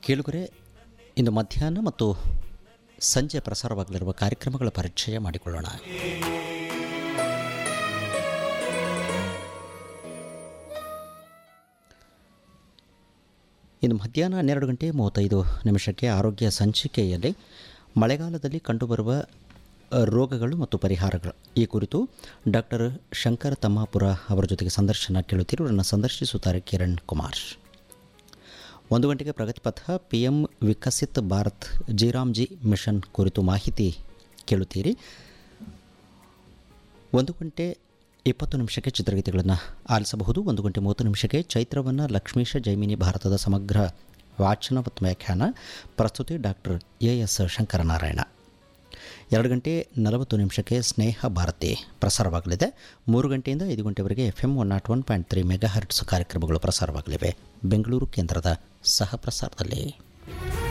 ಕೇಳುಗರೆ ಇಂದು ಮಧ್ಯಾಹ್ನ ಮತ್ತು ಸಂಜೆ ಪ್ರಸಾರವಾಗಲಿರುವ ಕಾರ್ಯಕ್ರಮಗಳ ಪರಿಚಯ ಮಾಡಿಕೊಳ್ಳೋಣ ಇನ್ನು ಮಧ್ಯಾಹ್ನ ಹನ್ನೆರಡು ಗಂಟೆ ಮೂವತ್ತೈದು ನಿಮಿಷಕ್ಕೆ ಆರೋಗ್ಯ ಸಂಚಿಕೆಯಲ್ಲಿ ಮಳೆಗಾಲದಲ್ಲಿ ಕಂಡುಬರುವ ಅ, ರೋಗಗಳು ಮತ್ತು ಪರಿಹಾರಗಳು ಈ ಕುರಿತು ಡಾಕ್ಟರ್ ಶಂಕರ ತಮ್ಮಾಪುರ ಅವರ ಜೊತೆಗೆ ಸಂದರ್ಶನ ಕೇಳುತ್ತೀರಿ ಇವರನ್ನು ಸಂದರ್ಶಿಸುತ್ತಾರೆ ಕಿರಣ್ ಕುಮಾರ್ ಒಂದು ಗಂಟೆಗೆ Pragatipatha P M Viksit Bharat G RAM G mission ಕುರಿತು ಮಾಹಿತಿ ಕೇಳುತ್ತೀರಿ ಒಂದು ಗಂಟೆ ಇಪ್ಪತ್ತು ನಿಮಿಷಕ್ಕೆ ಚಿತ್ರಗೀತೆಗಳನ್ನು ಆಲಿಸಬಹುದು ಒಂದು ಗಂಟೆ ಮೂವತ್ತು ನಿಮಿಷಕ್ಕೆ ಚೈತ್ರವನ್ನು ಲಕ್ಷ್ಮೀಶ ಜೈಮಿನಿ ಭಾರತದ ಸಮಗ್ರ ವಾಚನ ಮತ್ತು ವ್ಯಾಖ್ಯಾನ ಪ್ರಸ್ತುತಿ ಡಾಕ್ಟರ್ ಎ ಎಸ್ ಶಂಕರನಾರಾಯಣ ಎರಡು ಗಂಟೆ ನಲವತ್ತು ನಿಮಿಷಕ್ಕೆ ಸ್ನೇಹ ಭಾರತಿ ಪ್ರಸಾರವಾಗಲಿದೆ ಮೂರು ಗಂಟೆಯಿಂದ ಐದು ಗಂಟೆವರೆಗೆ F M one nought one point three megahertz ಕಾರ್ಯಕ್ರಮಗಳು ಪ್ರಸಾರವಾಗಲಿವೆ ಬೆಂಗಳೂರು ಕೇಂದ್ರದ ಸಹ ಪ್ರಸಾರದಲ್ಲಿ